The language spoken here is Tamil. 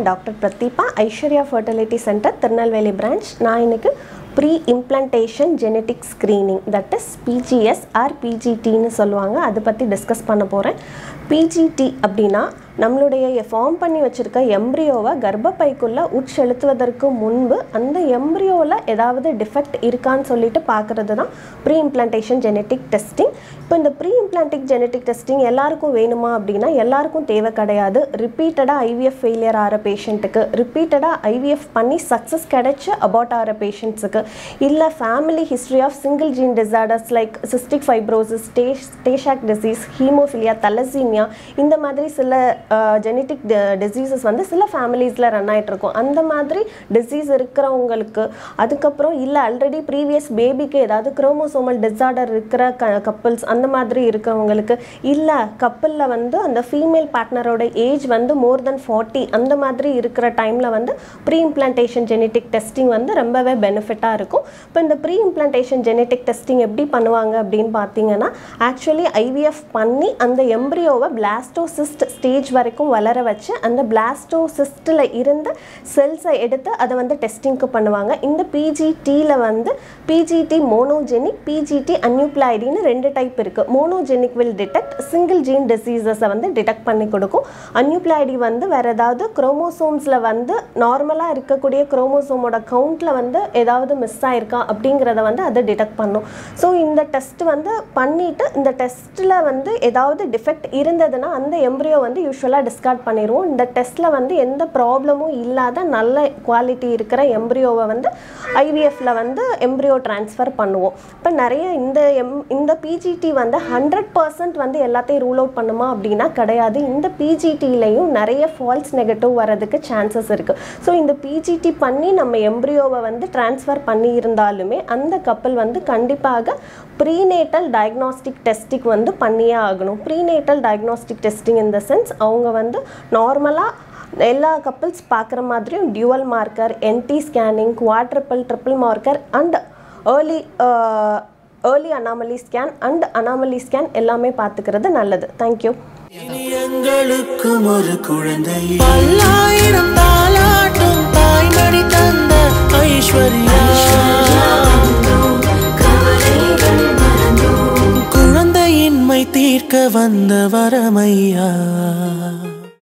doctor Prathiba Aishwarya fertility centre Tirunelveli branch நான் இன்னைக்கு pre implantation genetic screening that is PGS or பிஜிடின்னு சொல்லுவாங்க அதை பற்றி டிஸ்கஸ் பண்ண போகிறேன் பிஜிடி அப்படின்னா நம்மளுடைய ஃபார்ம் பண்ணி வச்சுருக்க எம்ப்ரியோவை கர்ப்பப்பைக்குள்ளே உட்செலுத்துவதற்கு முன்பு அந்த எம்ப்ரியோவில் ஏதாவது டிஃபெக்ட் இருக்கான்னு சொல்லிட்டு பார்க்குறது தான் ப்ரீ இம்ப்ளான்டேஷன் ஜெனட்டிக் டெஸ்டிங் இப்போ இந்த ப்ரீ இம்ப்ளான்டிக் ஜெனட்டிக் டெஸ்டிங் எல்லாருக்கும் வேணுமா அப்படின்னா எல்லாருக்கும் தேவை கிடையாது ரிப்பீட்டடாக ஐவிஎஃப் ஃபெயிலியர் ஆகிற பேஷண்ட்டுக்கு ரிப்பீட்டடாக ஐவிஎஃப் பண்ணி சக்ஸஸ் கிடைச்ச அபார்ட் ஆகிற பேஷண்ட்ஸுக்கு இல்லை family history of single gene disorders like cystic fibrosis dash டேஷாக் டிசீஸ் ஹீமோஃபிலியா தலசீமியா இந்த மாதிரி சில ஜெனட்டிக் டிசீசஸ் வந்து சில ஃபேமிலிஸில் ரன் ஆகிட்டு இருக்கும் அந்த மாதிரி டிசீஸ் இருக்கிறவங்களுக்கு அதுக்கப்புறம் இல்லை ஆல்ரெடி ப்ரீவியஸ் பேபிக்கு ஏதாவது குரோமோசோமல் டிசார்டர் இருக்கிற க கப்புள்ஸ் அந்த மாதிரி இருக்கிறவங்களுக்கு இல்லை கப்பலில் வந்து அந்த ஃபீமேல் பார்ட்னரோட ஏஜ் வந்து மோர் தென் ஃபார்ட்டி அந்த மாதிரி இருக்கிற டைமில் வந்து ப்ரீ இம்ப்ளான்டேஷன் ஜெனட்டிக் டெஸ்டிங் வந்து ரொம்பவே பெனிஃபிட்டாக இருக்கும் இப்போ இந்த ப்ரீ இம்ப்ளான்டேஷன் ஜெனட்டிக் டெஸ்டிங் எப்படி பண்ணுவாங்க அப்படின்னு பார்த்தீங்கன்னா ஆக்சுவலி ஐவிஎஃப் பண்ணி அந்த எம்ப்ரியோவை பிளாஸ்டோசிஸ்ட் ஸ்டேஜ் வரைக்கும் வளர வச்சு அந்த பிளாஸ்டோசிஸ்டில் இருந்த செல்ஸை எடுத்து அதை வந்து டெஸ்டிங்க்கு பண்ணுவாங்க இந்த பிஜிடியில் வந்து பிஜிடி மோனோஜெனிக் பிஜிடி அன்யூப்ளாய்டின்னு ரெண்டு டைப் இருக்குது monogenic will detect single gene டிசீசஸை வந்து டிடெக்ட் பண்ணி கொடுக்கும் அன்யூப்ளாய்டி வந்து வேறு ஏதாவது குரோமோசோம்ஸில் வந்து நார்மலாக இருக்கக்கூடிய குரோமோசோமோட கவுண்ட்டில் வந்து ஏதாவது மிஸ் ஆயிருக்கா அப்படிங்கிறத வந்து அதை டிடெக்ட் பண்ணும் ஸோ இந்த டெஸ்ட் வந்து பண்ணிவிட்டு இந்த டெஸ்ட்டில் வந்து ஏதாவது டிஃபெக்ட் இருந்ததுன்னா அந்த எம்ப்ரியோ வந்து யூஸ்வலாக டிஸ்கார்ட் பண்ணிடுவோம் இந்த டெஸ்ட்டில் வந்து எந்த ப்ராப்ளமும் இல்லாத நல்ல குவாலிட்டி இருக்கிற எம்ப்ரியோவை வந்து ஐவிஎஃப்ல வந்து எம்ப்ரியோ ட்ரான்ஸ்ஃபர் பண்ணுவோம் இப்போ நிறைய இந்த எம் இந்த பிஜிடி வந்து ஹண்ட்ரட் பர்சன்ட் வந்து எல்லாத்தையும் ரூல் அவுட் பண்ணுமா அப்படின்னா கிடையாது இந்த பிஜிடிலையும் நிறைய ஃபால்ஸ் நெகட்டிவ் வரதுக்கு சான்சஸ் இருக்குது ஸோ இந்த பிஜிடி பண்ணி நம்ம எம்ப்ரியோவை வந்து ட்ரான்ஸ்ஃபர் பண்ணியிருந்தாலுமே அந்த கப்பல் வந்து கண்டிப்பாக ப்ரீநேட்டல் டயக்னாஸ்டிக் டெஸ்டிக் வந்து பண்ணியே ஆகணும் ப்ரீநேட்டல் டயக்னாஸ்டிக் டெஸ்டிங் இந்த சென்ஸ் அவங்க வந்து நார்மலாக எல்லா கப்பிள்ஸ் பார்க்குற மாதிரியும் dual marker NT scanning quadruple triple marker and early early anomaly scan and anomaly scan எல்லாமே பார்த்துக்கிறது நல்லது தேங்க்யூ இனி எங்களுக்கும் ஒரு குழந்தை பல்லாயிரம் தாலாட்டும் தாய்மடி தந்த ஐஸ்வர்யா குழந்தையின்மை தீர்க்க வந்த வரமையா